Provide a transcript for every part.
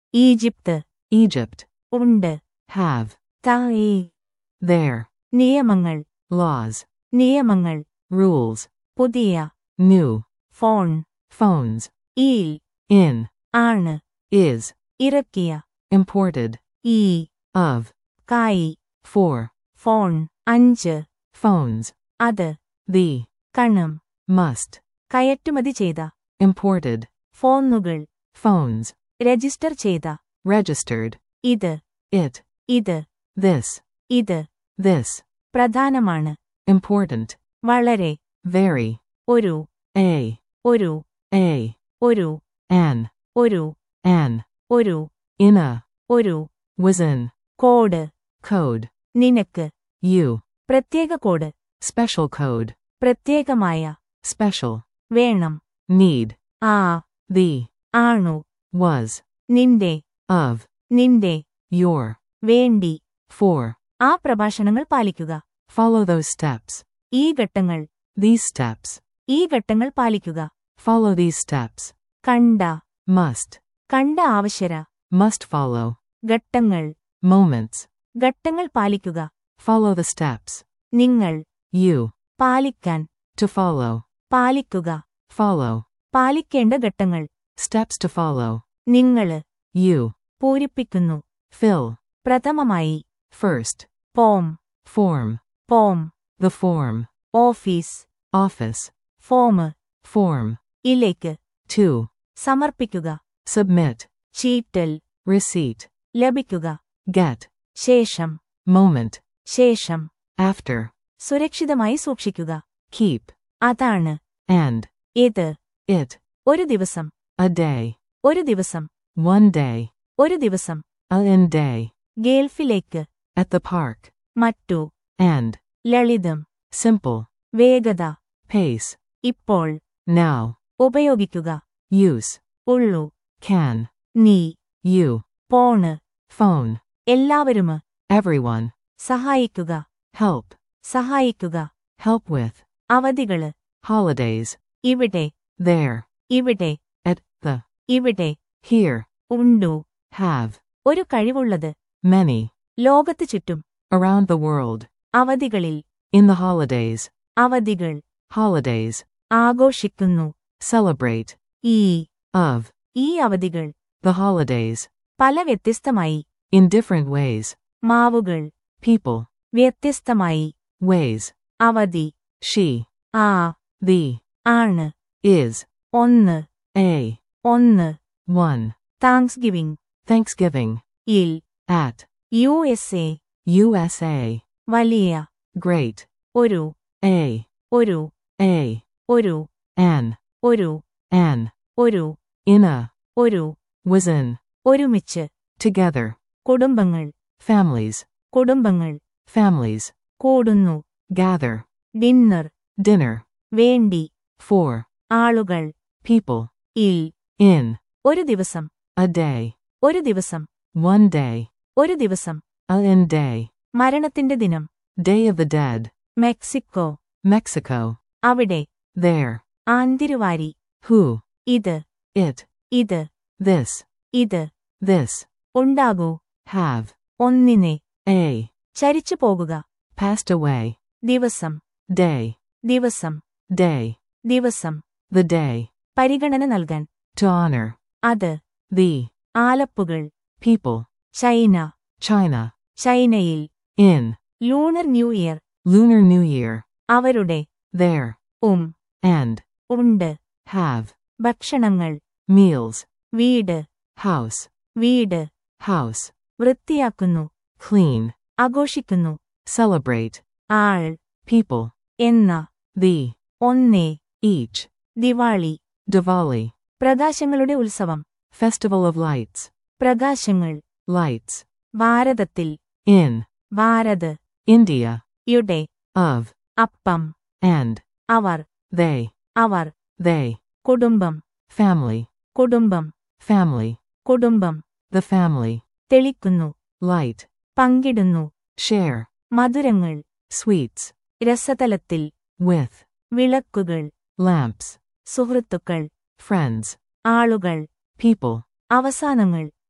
Egypt Egypt, ഉണ്ട് have, തായേ there, നിയമങ്ങൾ laws, നിയമങ്ങൾ rules, പുതിയ new, ഫോൺ phones, ഈൽ in, ആണ് is, ഇറക്കിയ imported, ഈ of, കായി for, ഫോൺ അഞ്ച് phones, അത് the, കണം must, കയറ്റുമതി ചെയ്ത imported, ഫോണുകൾ phones, രജിസ്റ്റർ ചെയ്ത registered, ഇത് it, ഇത് this, ഇത് this, പ്രധാനമാണ് important, വളരെ very, ഒരു a, ഒരു a, ഒരു an, ഒരു an, ഒരു in a, ഒരു was in, കോഡ് code, നിനക്ക് you, പ്രത്യേക കോഡ് special code, പ്രത്യേകമായ special, വേണം need, ആ the, ആണു was, നിന്റെ of, നിന്റെ your, വേണ്ടി for, ആ പ്രഭാഷണങ്ങൾ പാലിക്കുക follow those steps, ഈ ഘട്ടങ്ങൾ these steps, ഈ ഘട്ടങ്ങൾ പാലിക്കുക follow these steps, കണ്ട must, കണ്ട ആവശ്യര must follow, ഘട്ടങ്ങൾ moments, ഘട്ടങ്ങൾ പാലിക്കുക follow the steps, നിങ്ങൾ you, പാലിക്കാൻ to follow, പാലിക്കുക follow, പാലിക്കേണ്ട ഘട്ടങ്ങൾ steps to follow, നിങ്ങള് you, പൂരിപ്പിക്കുന്നു fill, പ്രഥമമായി first, പോം form, പോം the form, office office, form form, ഇലേക്ക് to, സമർപ്പിക്കുക submit, ചീറ്റൽ receipt, ലഭിക്കുക get, ശേഷം moment, ശേഷം after, സുരക്ഷിതമായി സൂക്ഷിക്കുക keep, അതാണ് and, ഇത് it, ഒരു ദിവസം a day, ഒരു ദിവസം one day, ഒരു ദിവസം a in day, ഗേൾഫിലേക്ക് at the park, മറ്റു and, ലളിതം simple, വേഗത pace, ഇപ്പോൾ now, ഉപയോഗിക്കുക use, ഉള്ളു can, നീ you, പോണ് phone, എല്ലാവരും everyone, സഹായിക്കുക help, സഹായിക്കുക help with, അവധികള് holidays, ഇവിടെ there, ഇവിടെ at, the, ഇവിടെ here, ഉണ്ടു have, ഒരു കഴിവുള്ളത് many, ലോകത്ത് ചുറ്റും around the world, അവധികളിൽ in the holidays, അവധികൾ holidays, ആഘോഷിക്കുന്നു celebrate, ഈ of, ഈ അവധികൾ the holidays, പല വ്യത്യസ്തമായി in different ways, മാവുകൾ people, വ്യത്യസ്തമായി ways, അവധി she, ആ the, ആണ് is, ഒന്ന് a, ഒന്ന് one, താങ്ക്സ് ഗിവിംഗ് Thanksgiving, ഇൽ at, U S A USA, വലിയ great, ഒരു a, ഒരു a, ഒരു an, ഒരു an, ഒരു in a, ഒരു was in, ഒരുമിച്ച് together, കുടുംബങ്ങൾ families, കുടുംബങ്ങൾ families, കൂടുന്നു gather, ഡിന്നർ dinner, വേണ്ടി for, ആളുകൾ people, ഇൽ in, ഒരു ദിവസം a day, ഒരു ദിവസം one day, ഒരു ദിവസം a in day, മരണത്തിന്റെ ദിനം day of the dead, Mexico Mexico, അവിടെ there, ആന്തിരുവാരി who, ഇത് it, ഇത് this, ഇത് this, ഉണ്ടാകൂ have, ഒന്നിനെ a, ചരിച്ചു പോകുക passed away, ദിവസം day, ദിവസം day, ദിവസം the day, പരിഗണന നൽകാൻ to honor, അത് the, ആലപ്പുകൾ people, ചൈന China, ചൈനയിൽ in, lunar new year Lunar New Year, അവരുടെ there, ഉം and, ഉണ്ട് have, ഭക്ഷണങ്ങൾ meals, വീട് house, വീട് house, വൃത്തിയാക്കുന്നു clean, ആഘോഷിക്കുന്നു celebrate, ആൾ people, എന്ന the, ഒന്നേ each, ദിവാളി Diwali, പ്രകാശങ്ങളുടെ ഉത്സവം Festival of Lights, പ്രകാശങ്ങൾ lights, ഭാരതത്തിൽ in, ഭാരത് India, യുടെ of, അപ്പം and, അവർ they, അവർ they, കുടുംബം family, കുടുംബം family, കുടുംബം the family, തെളിക്കുന്നു light, പങ്കിടുന്നു share, മധുരങ്ങൾ sweets, രസതലത്തിൽ with, വിളക്കുകൾ lamps, സുഹൃത്തുക്കൾ friends, ആളുകൾ people, അവസാനങ്ങൾ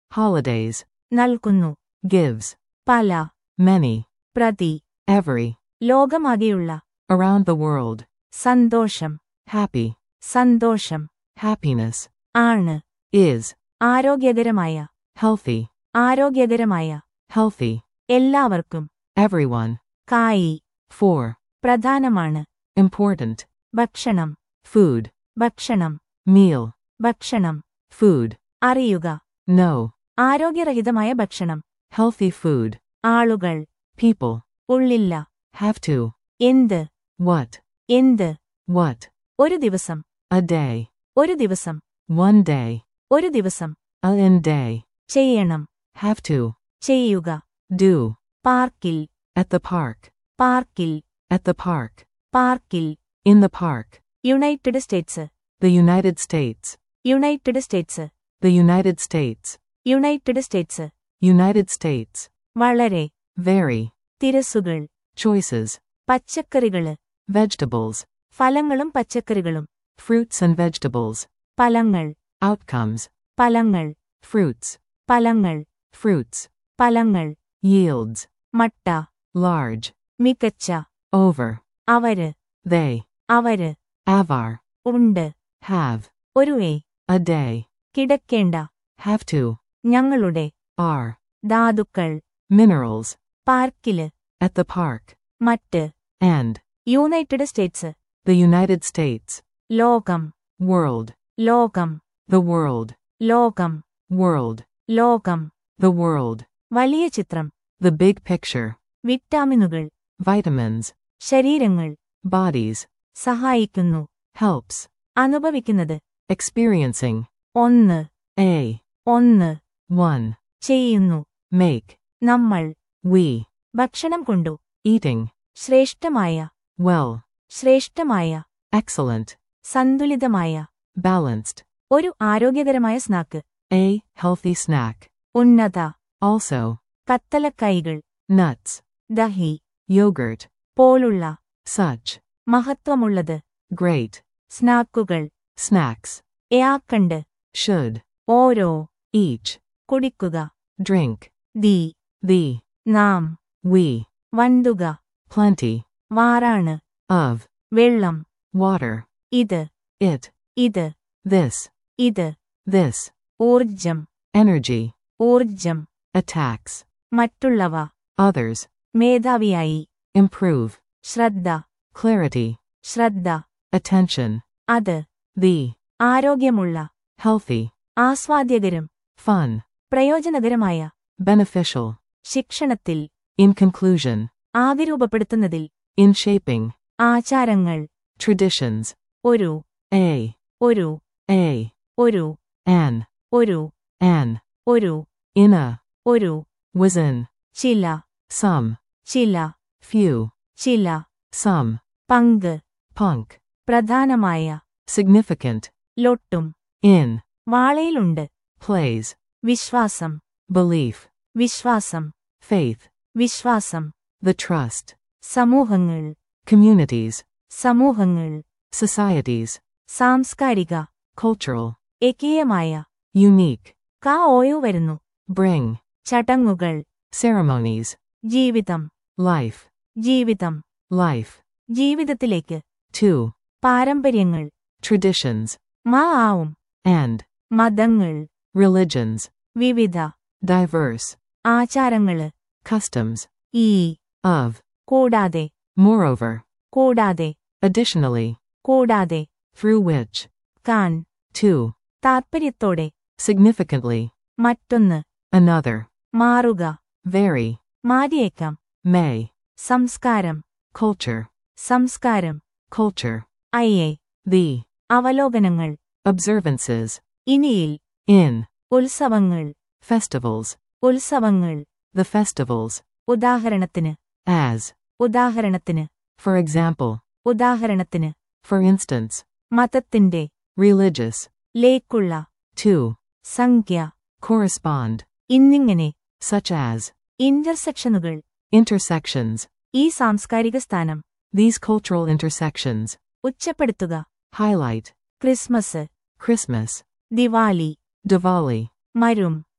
holidays, നൽകുന്നു gives, പല many, പ്രതി every, ലോകമാകെയുള്ള around the world, സന്തോഷം happy, സന്തോഷം happiness, ആണ് is, ആരോഗ്യകരമായ healthy, ആരോഗ്യകരമായ healthy, എല്ലാവർക്കും everyone, കായി for, പ്രധാനമാണ് important, ഭക്ഷണം food, ഭക്ഷണം meal, ഭക്ഷണം food, അറിയുക no, ആരോഗ്യരഹിതമായ ഭക്ഷണം healthy food, ആളുകൾ people, ഉള്ളില്ല have to, എന്ത് what, എന്ത് what, ഒരു ദിവസം a day, ഒരു ദിവസം one day, ഒരു ദിവസം a in day, ചെയ്യണം have to, ചെയ്യുക do, പാർക്കിൽ at the park, പാർക്കിൽ at the park, പാർക്കിൽ in the park, United States the United States, United States the United States, United States United States, വളരെ very, തിരസുകൾ choices, പച്ചക്കറികള് vegetables, ഫലങ്ങളും പച്ചക്കറികളും fruits and vegetables, ഫലങ്ങൾ outcomes, ഫലങ്ങൾ fruits, ഫലങ്ങൾ fruits, ഫലങ്ങൾ yields, മട്ട large, മികച്ച over, അവര് they, അവര് avar, ഉണ്ട് have, ഒരു എ a day, കിടക്കേണ്ട have to, ഞങ്ങളുടെ are, ധാതുക്കൾ minerals, പാർക്കില് at the park, മറ്റ് and, United States the United States, ലോകം world, ലോകം the world, ലോകം world, ലോകം the world, വലിയ ചിത്രം the big picture, വിറ്റാമിനുകൾ vitamins, ശരീരങ്ങൾ bodies, സഹായിക്കുന്നു helps, അനുഭവിക്കുന്നത് experiencing, ഒന്ന് a, ഒന്ന് one, ചെയ്യുന്നു make, നമ്മൾ we, ഭക്ഷണം കൊണ്ടു eating, ശ്രേഷ്ഠമായ well, ശ്രേഷ്ഠമായ excellent, സന്തുലിതമായ balanced, ഒരു ആരോഗ്യകരമായ സ്നാക്ക് a, healthy snack, ഉന്നത also, കത്തലക്കൈകൾ nuts, ദഹി yogurt, പോലുള്ള such, മഹത്വമുള്ളത് great, സ്നാക്കുകൾ snacks, എയാക്കണ്ട് should, ഓരോ each, കുടിക്കുക drink, ദി the, നാം we, വണ്ടുക plenty, വാറാണ് of, വെള്ളം water, ഇത് it, ഇത് this, ഇത് this, ഊർജം energy, ഊർജം attacks, മറ്റുള്ളവ others, മേധാവിയായി improve, ശ്രദ്ധ clarity, ശ്രദ്ധ attention, അത് the, ആരോഗ്യമുള്ള healthy, ആസ്വാദ്യകരം fun, പ്രയോജനകരമായ beneficial, ശിക്ഷണത്തിൽ in conclusion, ആവിരൂപപ്പെടുത്തുന്നതിൽ in shaping, ആചാരങ്ങൾ traditions, ഒരു a, ഒരു a, ഒരു an, ഒരു an, ഒരു in a, ഒരു was in, ചില some, ചില few, ചില some, പങ്ക് punk, പ്രധാനമായ significant, ലൊട്ടും in, വാളയിലുണ്ട് plays, വിശ്വാസം belief, വിശ്വാസം faith, വിശ്വാസം the trust, സമൂഹങ്ങൾ communities, സമൂഹങ്ങൾ societies, സാംസ്കാരിക cultural, ഏകീയമായ unique, കാ ഓയോ വരുന്നു bring, ചടങ്ങുകൾ ceremonies, ജീവിതം life, ജീവിതം life, ജീവിതത്തിലേക്ക് to, പാരമ്പര്യങ്ങൾ traditions, മാ ആവും and, മതങ്ങൾ religions, വിവിധ diverse, ആചാരങ്ങള് customs, ഈ of, കൂടാതെ moreover, കൂടാതെ additionally, കൂടാതെ through which, കാൻ to, താത്പര്യത്തോടെ significantly, മറ്റൊന്ന് another, മാറുക vary, മാറിയേക്കാം may, സംസ്കാരം culture, സംസ്കാരം culture, അയ്യേ the, അവലോകനങ്ങൾ observances, ഇനിയിൽ in, ഉത്സവങ്ങൾ festivals, ഉത്സവങ്ങൾ the festivals, ഉദാഹരണത്തിന് as, ഉദാഹരണത്തിന് for example, ഉദാഹരണത്തിന് for instance, മതത്തിന്റെ religious, ലേക്കുള്ള to, സംഖ്യ correspond, ഇന്നിങ്ങനെ such as, ഇന്റർസെക്ഷനുകൾ intersections, ഈ സാംസ്കാരിക സ്ഥാനം these cultural intersections, ഉച്ചപ്പെടുത്തുക highlight, Christmas Christmas, Diwali Diwali, മരും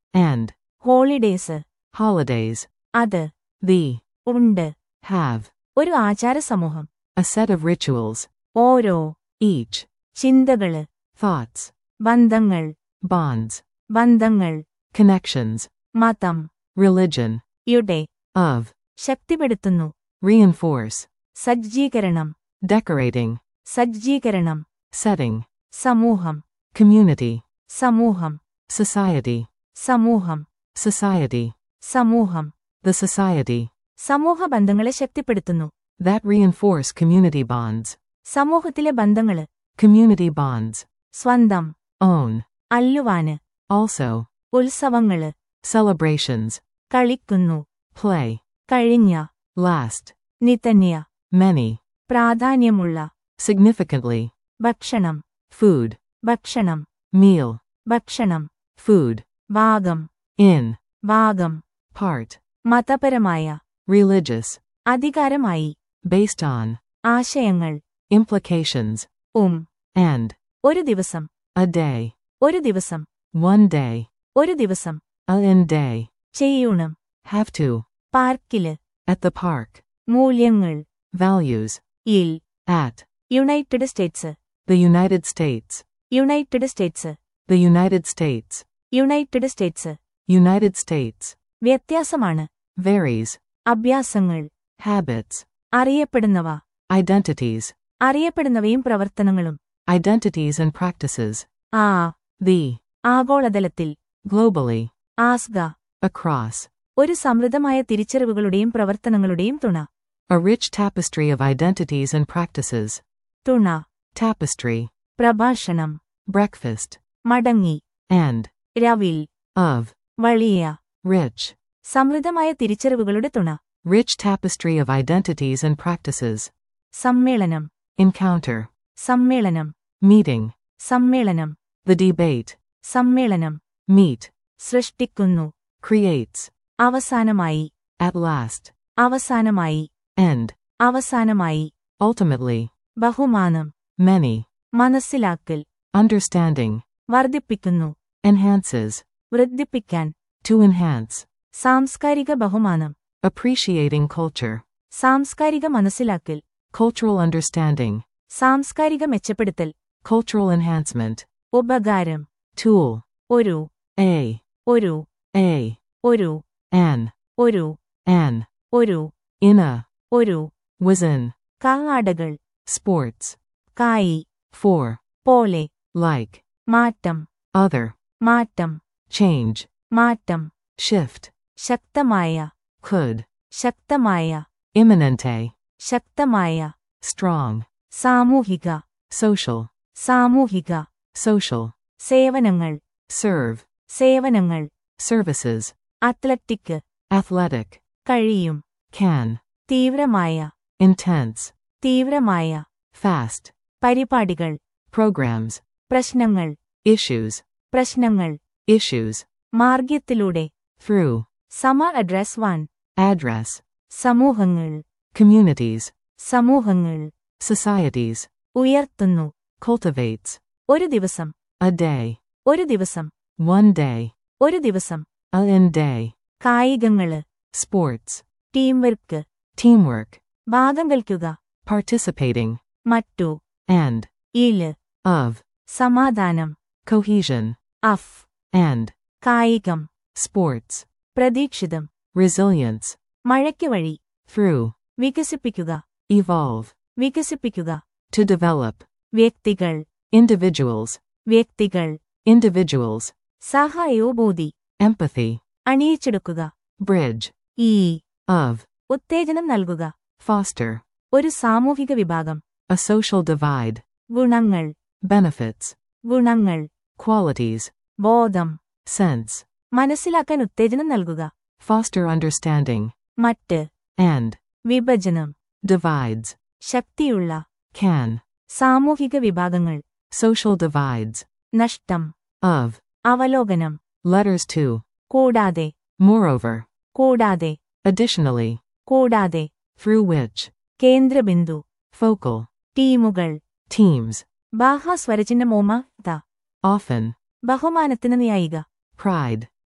and, holidays holidays, അത് the, ഉണ്ട് have, ഒരു ആചാര സമൂഹം a set of rituals, ഓരോ each, ചിന്തകള് thoughts, ബന്ധങ്ങൾ bonds, ബന്ധങ്ങൾ connections, മതം religion, യുടെ of, ശക്തിപ്പെടുത്തുന്നു reinforce, സജ്ജീകരണം decorating, സജ്ജീകരണം setting, സമൂഹം community, സമൂഹം society, സമൂഹം society, സമൂഹം the society, സമൂഹ ബന്ധങ്ങളെ ശക്തിപ്പെടുത്തുന്നു that reinforce community bonds, സമൂഹത്തിലെ ബന്ധങ്ങള് community bonds, സ്വന്തം own, അല്ലുവാന് also, ഉത്സവങ്ങള് celebrations, കളിക്കുന്നു play, കഴിഞ്ഞ last, നിതന്യ many, പ്രാധാന്യമുള്ള significantly, ഭക്ഷണം food, ഭക്ഷണം meal, ഭക്ഷണം food, ഭാഗം in, ഭാഗം part, മതപരമായ religious, അധികാരമായി based on, ആശയങ്ങൾ implications, ഉം and, ഒരു ദിവസം a day, ഒരു ദിവസം one day, ഒരു ദിവസം a in day, ചെയ്യണം have to, പാർക്കില് at the park, മൂല്യങ്ങൾ values, ഇൽ at, United States the United States, United States the United States, United States United States, വ്യത്യാസമാണ് varies, അഭ്യാസങ്ങൾ habits, അറിയപ്പെടുന്നവ identities, അറിയപ്പെടുന്നവയും പ്രവർത്തനങ്ങളും identities and practices, ആ the, ആഗോളതലത്തിൽ globally, ആസ്ഗ across, ഒരു സമൃദ്ധമായ തിരിച്ചറിവുകളുടെയും പ്രവർത്തനങ്ങളുടെയും തുണ a rich tapestry of identities and practices, തുണ tapestry, പ്രഭാഷണം breakfast, മടങ്ങി and, രവിൽ of, വലിയ rich, സമൃദ്ധമായ തിരിച്ചറിവുകളുടെ തുണ rich tapestry of identities and practices, സമ്മേളനം encounter, സമ്മേളനം meeting, സമ്മേളനം the debate, സമ്മേളനം meet, സൃഷ്ടിക്കുന്നു creates, അവസാനമായി at last, അവസാനമായി end, അവസാനമായി ultimately, ബഹുമാനം many, മനസ്സിലാക്കൽ understanding, വർദ്ധിപ്പിക്കുന്നു enhances, വൃദ്ധിപ്പിക്കാൻ to enhance, സാംസ്കാരിക ബഹുമാനം appreciating culture, സാംസ്കാരിക മനസ്സിലാക്കൽ cultural understanding, സാംസ്കാരിക മെച്ചപ്പെടുത്തൽ cultural enhancement, ഉപകാരം tool, ഒരു a, ഒരു a, ഒരു an, ഒരു an, ഒരു in a, ഒരു was in, കാടകൾ sports, കായി for, പോലെ like, മാറ്റം other, മാറ്റം change, മാറ്റം shift, ശക്തമായ could, ശക്തമായ imminente, ശക്തമായ strong, സാമൂഹിക social, സാമൂഹിക social, സേവനങ്ങൾ serve, സേവനങ്ങൾ services, അത്ലറ്റിക് athletic, കഴിയും can, തീവ്രമായ intense, തീവ്രമായ fast, പരിപാടികൾ programs, പ്രശ്നങ്ങൾ issues, പ്രശ്നങ്ങൾ issues, മാർഗ്ഗത്തിലൂടെ through, സമ അഡ്രസ് വൺ address, സമൂഹങ്ങൾ communities, സമൂഹങ്ങൾ societies, ഉയർത്തുന്നു cultivates, ഒരു ദിവസം a day, ഒരു ദിവസം one day, ഒരു ദിവസം a in day, കായികങ്ങള് sports, ടീം വർക്ക് teamwork, ഭാഗം കൽക്കുക participating, മറ്റു and, ഇല് of, സമാധാനം cohesion, അഫ് and, കായികം sports, പ്രതീക്ഷിതം resilience, മഴയ്ക്ക് വഴി through, വികസിപ്പിക്കുക evolve, വികസിപ്പിക്കുക to develop, വ്യക്തികൾ individuals, വ്യക്തികൾ individuals, സഹായോബോധി empathy, അണിയിച്ചെടുക്കുക bridge, ഈ of, ഉത്തേജനം നൽകുക foster, ഒരു സാമൂഹിക വിഭാഗം a social divide, ഗുണങ്ങൾ benefits, ഗുണങ്ങൾ qualities, ബോധം sense, മനസ്സിലാക്കാൻ ഉത്തേജനം നൽകുക foster understanding, മറ്റ് and, വിഭജനം divides, ശക്തിയുള്ള can, സാമൂഹിക വിഭാഗങ്ങൾ social divides, നഷ്ടം of, അവലോകനം letters to, കൂടാതെ moreover, കൂടാതെ additionally, കൂടാതെ through which, കേന്ദ്രബിന്ദു focal, ടീമുകൾ teams, ബാഹ സ്വരചിഹ്നമോമ ത often, ബഹുമാനത്തിന് ന്യായിക pride,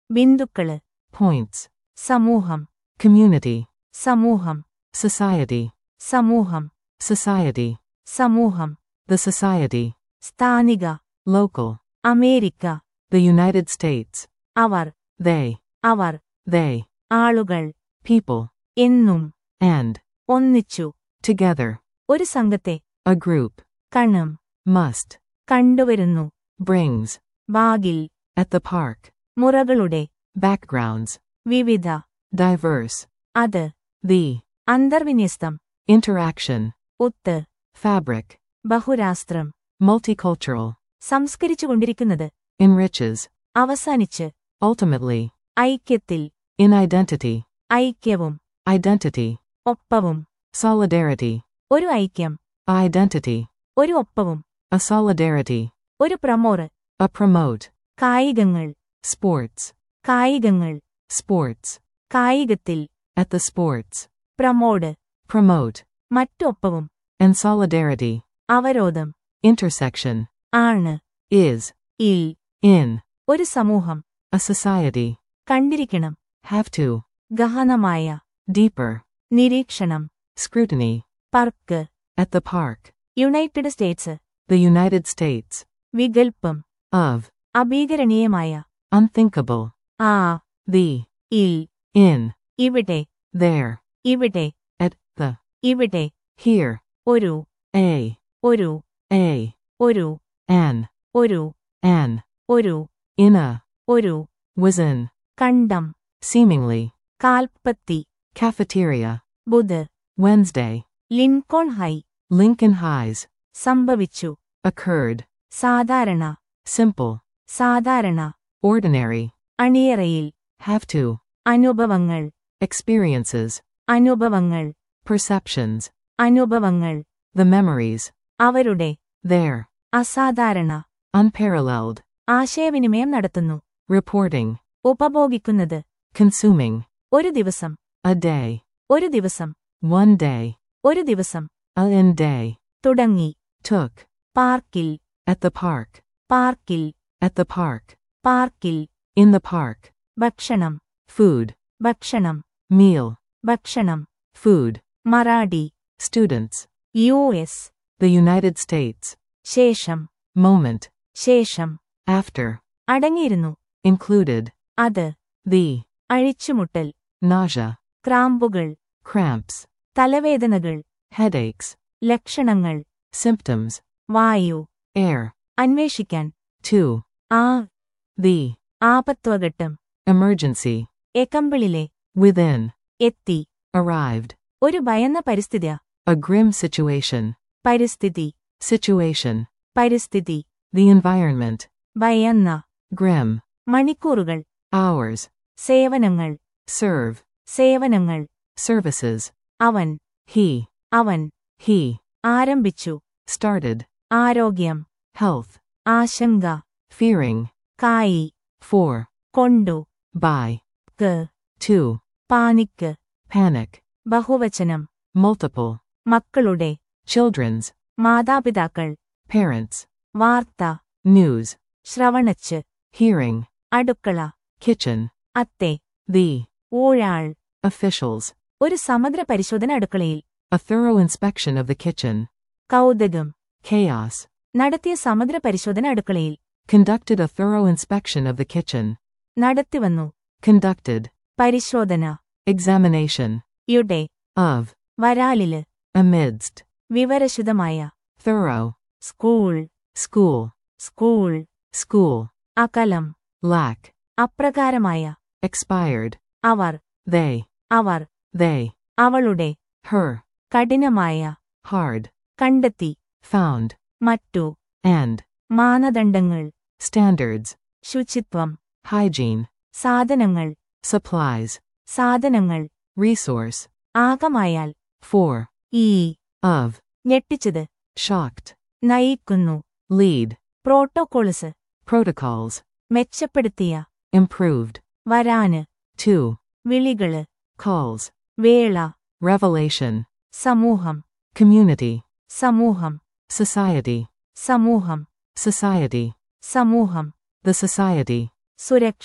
ബിന്ദുക്കള് points, സമൂഹം community, സമൂഹം society, സമൂഹം society, സമൂഹം the society, സ്ഥാനിക local, America the United States, അവർ they, അവർ they, ആളുകൾ people, എന്നും and, ഒന്നിച്ചു together, ഒരു സംഘത്തെ a group, കണം must, കണ്ടുവരുന്നു brings, ബാഗിൽ at the park, മുറകളുടെ backgrounds, വിവിധ diverse, അത് the, അന്തർവിന്യസ്തം interaction, ഒത്ത് fabric, ബഹുരാഷ്ട്രം multicultural, സംസ്കരിച്ചുകൊണ്ടിരിക്കുന്നത് enriches, അവസാനിച്ച് ultimately, ഐക്യത്തിൽ in identity, ഐക്യവും identity, ഒപ്പവും solidarity, ഒരു ഐക്യം a identity, ഒരു ഒപ്പവും a solidarity, ഒരു പ്രമോറ് a promote, കായികങ്ങൾ sports, കായികങ്ങൾ sports, കായികത്തിൽ at the sports, പ്രമോഡ് promote, മറ്റു ഒപ്പവും and solidarity, അവരോധം intersection, ആണ് is, ഇൽ in, ഒരു സമൂഹം a society, കണ്ടിരിക്കണം have to, ഗഹനമായ deeper, നിരീക്ഷണം scrutiny, park at the park, United States the United States, വികൽപ്പം of, അഭീകരണീയമായ unthinkable, ആ the, ഇൽ in, ഇവിടെ there, ഇവിടെ at, the, ഇവിടെ here, ഒരു a, ഒരു a, ഒരു an, ഒരു an, ഒരു in a, ഒരു was in, കണ്ടം seemingly, കാൽപ്പത്തി cafeteria, ബുധ് Wednesday, Lincoln high Lincoln Highs, സംഭവിച്ചു occurred, സാധാരണ simple, സാധാരണ ordinary, അണിയറയിൽ have to, അനുഭവങ്ങൾ experiences, അനുഭവങ്ങൾ perceptions, അനുഭവങ്ങൾ the memories, അവരുടെ there, അസാധാരണ unparalleled, ആശയവിനിമയം നടത്തുന്നു reporting, ഉപഭോഗിക്കുന്നത് consuming, ഒരു ദിവസം a day, ഒരു ദിവസം one day, ഒരു ദിവസം a in day, തുടങ്ങി took, പാർക്കിൽ at the park, പാർക്കിൽ at the park, പാർക്കിൽ in the park, ഭക്ഷണം food, ഭക്ഷണം meal, ഭക്ഷണം food, മറാഠി students, U S the United States, ശേഷം moment, ശേഷം after, അടങ്ങിയിരുന്നു included, അത് the, അഴിച്ചുമുട്ടൽ nausea, ക്രാമ്പുകൾ cramps, തലവേദനകൾ headaches, ലക്ഷണങ്ങൾ symptoms, വായു air, അന്വേഷിക്കാൻ to, ആ the, ആപത്വഘട്ടം emergency, എക്കമ്പിളിലെ within, എത്തി arrived, ഒരു ഭയന്ന പരിസ്ഥിതി a grim situation, പരിസ്ഥിതി situation, പരിസ്ഥിതി the environment, ഭയന്ന grim, മണിക്കൂറുകൾ hours, സേവനങ്ങൾ serve, സേവനങ്ങൾ services, അവൻ he, അവൻ he, ആരംഭിച്ചു started, ആരോഗ്യം health, ആശങ്ക fearing, കായി for, കൊണ്ടു by, ക്ക് to, പാനിക്ക് panic, ബഹുവചനം multiple, മക്കളുടെ children's, മാതാപിതാക്കൾ parents, വാർത്ത news, ശ്രവണച്ച് hearing, അടുക്കള kitchen, അത്തെ the, ഊഴാൾ officials, ഒരു സമഗ്ര പരിശോധന അടുക്കളയിൽ a thorough inspection of the kitchen, കൗതുകം chaos, നടത്തിയ സമഗ്ര പരിശോധന അടുക്കളയിൽ conducted a thorough inspection of the kitchen, നടത്തിവന്നു conducted, പരിശോധന examination, യുടെ of, വരാലില് amidst, വിവരശുദ്ധമായ thorough, school school, school school, അകലം lack, അപ്രകാരമായ expired, അവർ they, അവർ they, അവളുടെ her, കഠിനമായ hard, കണ്ടെത്തി found, മറ്റു and, മാനദണ്ഡങ്ങൾ standards, ശുചിത്വം hygiene, സാധനങ്ങൾ supplies, സാധനങ്ങൾ resource, ആകമായാൽ for, ഈ of, ഞെട്ടിച്ചത് shocked, നയിക്കുന്നു lead, പ്രോട്ടോകോൾസ് protocols, മെച്ചപ്പെടുത്തിയ improved, വരാന് to, വിളികള് calls, വേള revelation, സമൂഹം community, സമൂഹം society, സമൂഹം society, സമൂഹം the society, സുരക്ഷ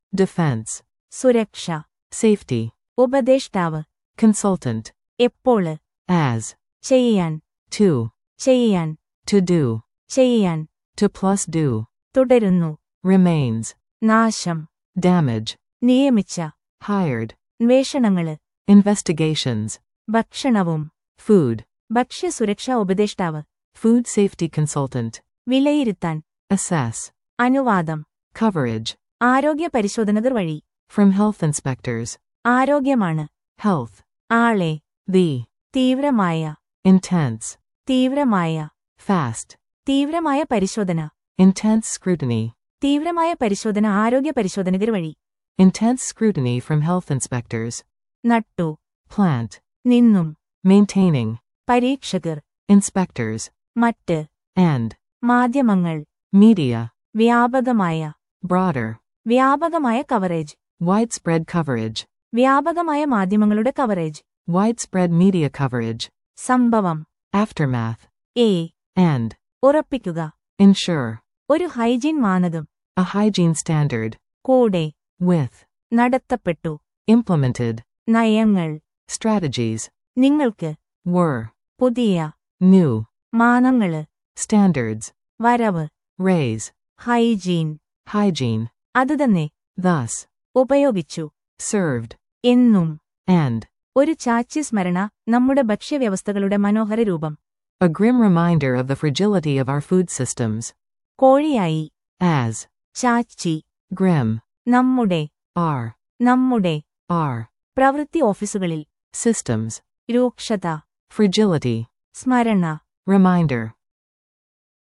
defense, സുരക്ഷ safety, ഉപദേഷ്ടാവ് consultant, എപ്പോള് as, ചെയ്യാൻ to, ചെയ്യാൻ to do, ചെയ്യാൻ to plus do, തുടരുന്നു remains, നാശം damage, നിയമിച്ച hired, അന്വേഷണങ്ങള് investigations, ഭക്ഷണവും food, ഭക്ഷ്യസുരക്ഷാ ഉപദേഷ്ടാവ് food safety consultant, വിലയിരുത്താൻ assess, അനുവാദം coverage, ആരോഗ്യ പരിശോധനകർ വഴി from health inspectors, ആരോഗ്യമാണ് health, ആളെ the, തീവ്രമായ intense, തീവ്രമായ fast, തീവ്രമായ പരിശോധന intense scrutiny, തീവ്രമായ പരിശോധന ആരോഗ്യ പരിശോധനകർ വഴി intense scrutiny from health inspectors, നട്ടു plant, നിന്നും maintaining, പരീക്ഷകർ inspectors, മറ്റ് and, മാധ്യമങ്ങൾ media, വ്യാപകമായ broader, വ്യാപകമായ കവറേജ് widespread coverage, വ്യാപകമായ മാധ്യമങ്ങളുടെ കവറേജ് widespread media coverage, സംഭവം aftermath, എ and, ഉറപ്പിക്കുക ensure, ഒരു ഹൈജീൻ മാനകം a hygiene standard, കൂടെ with, നടത്തപ്പെട്ടു implemented, നയങ്ങൾ strategies, നിങ്ങൾക്ക് were, പുതിയ new, മാനങ്ങള് standards, വരവ് raise, ഹൈജീൻ hygiene, അതുതന്നെ thus, ഉപയോഗിച്ചു served, എന്നും and, ഒരു ചാച്ചി സ്മരണ നമ്മുടെ ഭക്ഷ്യവ്യവസ്ഥകളുടെ മനോഹര രൂപം a grim reminder of the fragility of our food systems, കോഴിയായി as, ചാച്ചി grim, നമ്മുടെ are, നമ്മുടെ are, പ്രവൃത്തി ഓഫീസുകളിൽ systems, രൂക്ഷത fragility, സ്മരണ reminder,